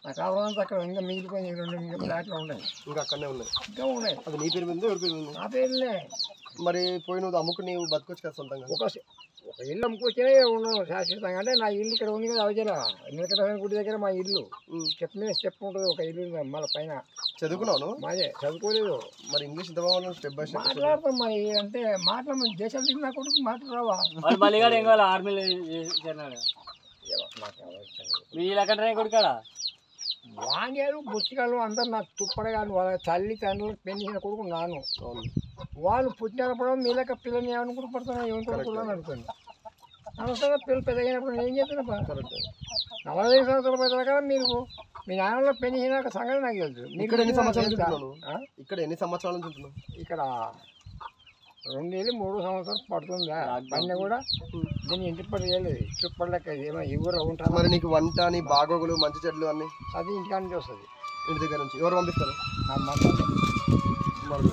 నాకు కావాలంటే అక్కడ ఇంకా మిగిలిపోయిన రెండు ఇంకా ఫ్లాట్లు ఉన్నాయి ఇంకా అక్కడనే ఉన్నాయి ఇంకా ఉన్నాయి అది నీ పేరు మీద ఉందా? ఎవరి పేరు మీద ఉంది నా పేర్లే మరి పోయి నువ్వు అమ్ముకుని నీవు బతకొచ్చు కదా సొంతంగా ఒక ఒక ఇల్లు అమ్ముకొచ్చినా ఉన్నాను శాశ్వతంగా అంటే నా ఇల్లు ఇక్కడ ఉంది కదా అవజల వెంకటరమణ గుడి దగ్గర మా ఇల్లు ఉమ్. స్టెప్ మీద స్టెప్ ఉంటుంది ఒక ఇల్లు ఉంది మళ్ళీ పైన చదువుకున్నావు నువ్వు? మాదే చదువుకోలేదు మరి ఇంగ్లీష్ ఇంత బాగా స్టెప్ బై స్టెప్ మాట్లాడతాం మరి అంటే మాటలు దేశాలు తిరిగి నా కొడుకు మాటలు రావా వాళ్ళు మళ్ళీగాడు ఏం కావాలి ఆర్మీలో చేరినాడు ఏమో, నాకు అవసరం లేదు. మీ లెక్క కొడుకాడా వాణ్యాలు బుచ్చిగాళ్ళు అందరు నాకు తుప్పడగాను వాళ్ళ తల్లి తండ్రులకు పెంచిన కొడుకు నాను అవును వాళ్ళు పుట్టినప్పుడు మీ లెక్క పిల్లని ఏమని కూడా పడుతున్నా ఏమని కొడుకులు అని అడుగుతుంది అనవసరంగా పిల్లలు పెద్దగైనప్పుడు నేను ఏం చేస్తున్నా కరెక్ట్ నలభై ఐదు సంవత్సరాల పెద్దలు కదా మీరు మీ నాన్నలో పెంచిన సంగతి నాకు తెలుసు మీకు ఇక్కడ ఎన్ని సంవత్సరాల నుంచి తెలుసా? ఉంటున్నావు ఆ? ఇక్కడ ఎన్ని సంవత్సరాల నుంచి ఉంటున్నావు ఇక్కడ రెండేళ్ళు మూడు సంవత్సరాలు పడుతుందా పైన కూడా దీన్ని ఇంటి పడి చేయలేదు చుప్పటి ఏమో ఎవరు ఉంటారు మరి నీకు వంట నీ బాగోగులు మంచి చెడ్లు అన్ని అది ఇంటికాడ నుంచి వస్తుంది ఇంటి దగ్గర నుంచి ఎవరు పంపిస్తారు నా మొత్తం మరి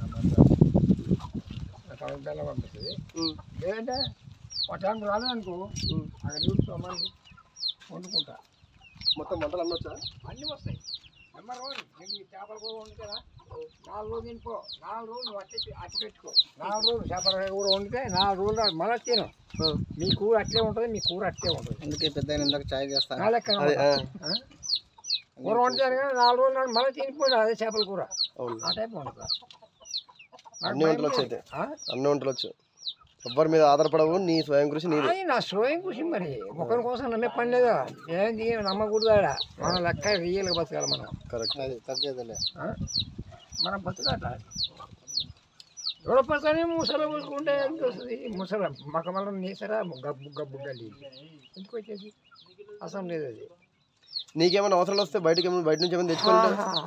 నా తమ పిల్ల పంపిస్తుంది ఉమ్, లేదంటే ఒక టైం రాలేదనుకో ఉమ్. అక్కడ చూసుకోమని వండుకుంటా మొత్తం వంటలు అన్నీ వచ్చా అన్నీ వస్తాయి నెంబర్ వన్ నీకు ఈ చేపల కూర వండుతారా నాలుగు రోజులు తినిపో నాలుగు రోజులు నువ్వు అట్టి అట్టి పెట్టుకో నాలుగు రోజులు చేపల కూర వండితే నాలుగు రోజులు మళ్ళీ తిను ఆ, మీ కూర అట్లే ఉంటుంది మీ కూర అట్లే ఉంటుంది అందుకే పెద్ద ఇందాక చాయ్ చేస్తాను నా లెక్క అదే ఆ, ఆ? కూర వండుతాను కానీ నాలుగు రోజులు నాడు మళ్ళీ తినిపోయి అదే చేపల కూర అవును ఆ టైప్ వండుతా అన్ని వంటలు వచ్చి అయితే ఆ? అన్ని వంటలు వచ్చు ఎవ్వరి మీద ఆధారపడవు నీ స్వయం కృషి నీదే అది నా స్వయం కృషి మరి ఒకరి కోసం నమ్మే పని లేదా ఏంది నమ్మకూడదాడ మన లెక్క రియల్గా బతకాలి మనం కరెక్ట్ అది తగ్గేదిలే ఆ? మనం బతకాట ఎవడపడతానే ముసల పోసుకుంటే ఎంత వస్తుంది ముసల మకమల నీసరా గబ్బు గబ్బు గల్లి ఎందుకు వచ్చేసి అసం లేదు అది నీకేమైనా అవసరాలు వస్తే బయటకి ఏమైనా బయట నుంచి ఏమైనా తెచ్చుకుంటే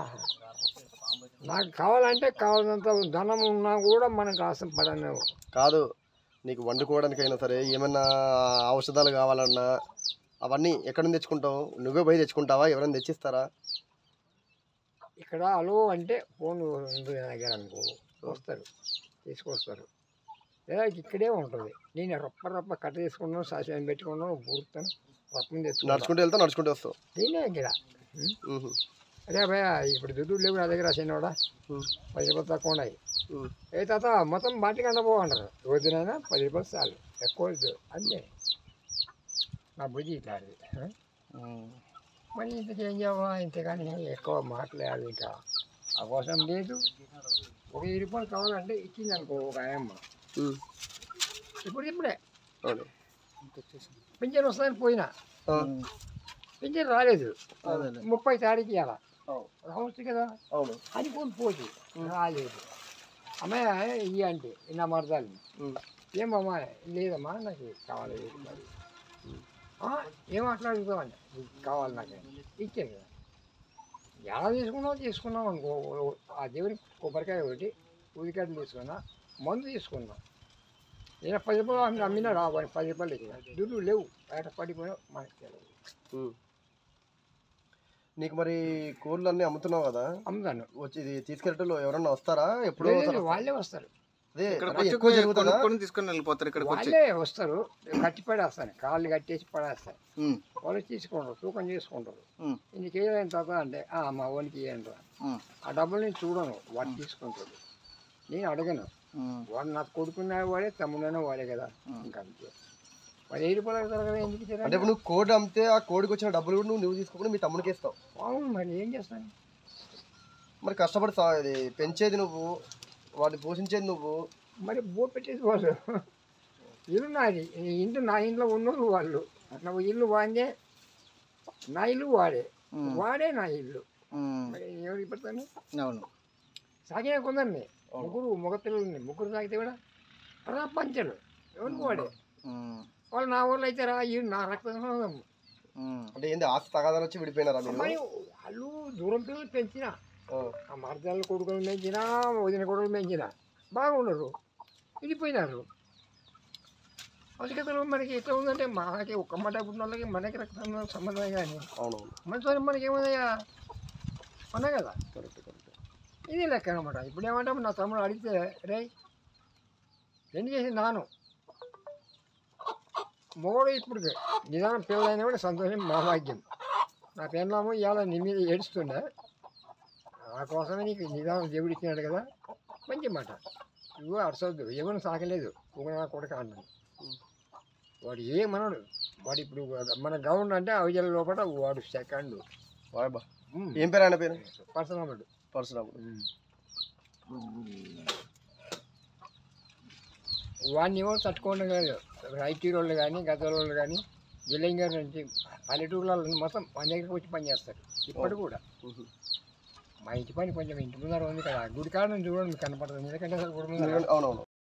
నాకు కావాలంటే కావాలంత ధనం ఉన్నా కూడా మనకు ఆశం పడను కాదు నీకు వండుకోవడానికైనా సరే ఏమైనా ఔషధాలు కావాలన్నా అవన్నీ ఎక్కడి నుంచి తెచ్చుకుంటావు నువ్వే పోయి తెచ్చుకుంటావా ఎవరైనా తెచ్చిస్తారా ఇక్కడ అలో అంటే ఫోన్ ఉంది నా దగ్గర అనుకో వస్తారు తీసుకొస్తారు లేదా ఇక్కడే ఉంటుంది నేను రప్ప రప్ప కట్ట తీసుకున్నాను సాసం పెట్టుకున్నాను పూర్తాను రప్పని తెచ్చుకున్నాను నడుచుకుంటూ వెళ్తావు నడుచుకుంటూ వస్తావు నేనే ఇక్కడ ఉం? ఉహు, అదే భయ ఇప్పుడు దుడ్డు లేవు నా దగ్గర చిన్నవాడా ఉం, పది రూపాయలు తక్కువ ఉన్నాయి ఉం. ఏ తాత మొత్తం బాటికి అండపో అంటారు రోజునైనా పది రూపాయలు చాలు ఎక్కువ వద్దు అంతే నా బుద్ధి ఇట్లాంటిది ఆ? మరి ఇంతకేం చేయవా ఇంతగాని ఎక్కువ మాట్లాడాలి ఇంకా అవసరం లేదు ఒక వెయ్యి రూపాయలు కావాలంటే ఇచ్చింది అనుకో ఒక ఆయమ్మ ఉం. ఇప్పుడు ఇప్పుడే అవును పింఛన్ వస్తుందని పోయినా ఆ, పింఛన్ రాలేదు అదేలే. ముప్పై తారీఖు ఇవ్వాలా అవును. రావచ్చు కదా అవును అనుకోని పోయి రాలేదు అమ్మాయి ఇయ్యి అంటే నా మరదాలు ఉం. ఏమమ్మా లేదమ్మా నాకు కావాలి వెయ్యి రూపాయలు. ఆ, ఏం మాట్లాడుతామండి కావాలి నాకు ఇచ్చాను కదా ఎలా తీసుకున్నావు తీసుకున్నావు అనుకో ఆ దేవుని కొబ్బరికాయ ఒకటి ఉదికట్లు తీసుకున్నా మందు తీసుకున్నా నేను పది రూపాయలు అమ్మి అమ్మినా రావాలి పది రూపాయలు ఇచ్చిన దుడ్డు లేవు బయట పడిపోయినా మనకి తెలియదు ఉం. నీకు మరి కూరలు అన్నీ అమ్ముతున్నావు కదా అమ్ముతాను వచ్చి ఇది తీసుకెళ్ళటంలో ఎవరన్నా వస్తారా ఎప్పుడో లేదు, ఒకసారి వాళ్ళే వస్తారు అదే ఇక్కడికి అంటే వచ్చి ఎక్కువ జరుగుతుందా కొనుక్కొని తీసుకొని వెళ్ళిపోతారు ఇక్కడికి వచ్చి వాళ్ళే వస్తారు కట్టి పడేస్తాను కాళ్ళు కట్టేసి పడేస్తాను ఉమ్, వాళ్ళు తీసుకుంటారు తూకం చేసుకుంటారు ఉమ్, ఇందుకు ఏదైనా తాత అంటే "ఆ, మా ఓనికి ఇవ్వండి రా ఉమ్, ఆ డబ్బులు నేను చూడను వాడు తీసుకుంటాడు నేను అడగను ఉమ్, వాడు నాకు కొడుకున్న వాడే తమ్ముడైనా వాడే కదా ఇంకా అంతే మరి వెయ్యి రూపాయలు అడుగుతారు కదా ఎందుకు ఇచ్చారు అంటే ఇప్పుడు నువ్వు కోడి అమ్మితే ఆ కోడికి వచ్చిన డబ్బులు కూడా నువ్వు నువ్వు తీసుకోకుండా మీ తమ్ముడికి ఇస్తావు అవును మరి ఏం చేస్తాను మరి కష్టపడి సా- ఇది పెంచేది నువ్వు వాటిని పోషించేది నువ్వు మరి బో పెట్టేసి వాళ్ళు ఇల్లు నాది ఈ ఇంటి నా ఇంట్లో ఉన్నోళ్ళు వాళ్ళు నువ్వు ఇల్లు వాందే నా ఇల్లు వాడే ఉమ్, వాడే నా ఇల్లు ఉమ్, మరి ఎవరికి పెడతాను అవును సాగిన కొందరిని ముగ్గురు మగ పిల్లల్ని ముగ్గురు సాగితే కూడా రా పంచరు ఎవరికి వాడే ఉమ్, వాళ్ళు నా వాళ్ళు అయితే రా ఈ నా రక్తం ఉమ్, అంటే ఏంది ఆస్తి తగాదాలు వచ్చి విడిపోయినారా మీరు మరి వాళ్ళు దూరం పిల్లలు పెంచిన ఆ, ఆ మరదల కొడుకులు పెంచిన వదిన కొడుకులు పెంచిన బాగున్నారు విడిపోయినారు అసలు మనకి ఎట్లా ఉందంటే మనకి ఒక్క మాట పుట్టిన వాళ్ళకి మనకి రక్తం సంబంధం కానీ అవునవును మనతో మనకి ఏముందయ్యా అన్నా కదా కరెక్ట్ కరెక్ట్ ఇది లెక్క అనమాట ఇప్పుడు ఏమంటాం నా తమ్ముడు అడిగితే రే ఎన్ని చేసి నాను మొగడు ఇప్పుడు నిదానం పిల్లలైన కూడా సంతోషం మా భాగ్యం నా పెళ్ళాము ఇవాళ నీ మీద ఏడుస్తుండే నా కోసమే నీకు నిదానం దేవుడు ఇచ్చినాడు కదా మంచి మాట నువ్వు అరసొద్దు ఎవరిని సాకలేదు నువ్వు నా కొడుక అన్నాను వాడు ఏమన్నాడు వాడు ఇప్పుడు మన గౌండ్ అంటే అవజల లోపల వాడు సెకండ్ వాయబ్బా ఏం పేరు ఆయన పేరు పరశురాముడు పరశురాముడు వాడిని ఎవరు తట్టుకోవడం లేదు ఐటీ వాళ్ళు కానీ గత వాళ్ళు కానీ జిల్లంగారు నుంచి పల్లెటూర్లలో మొత్తం మన దగ్గరికి వచ్చి పని చేస్తారు ఇప్పటి కూడా ఉహు. మా ఇంటి పని కొంచెం ఇంటి ముందర ఉంది కదా గుడి కాడ నుంచి చూడండి మీకు కనపడుతుంది ఎందుకంటే అసలు గుడి ముందర ఎందుకంటే- అవునవును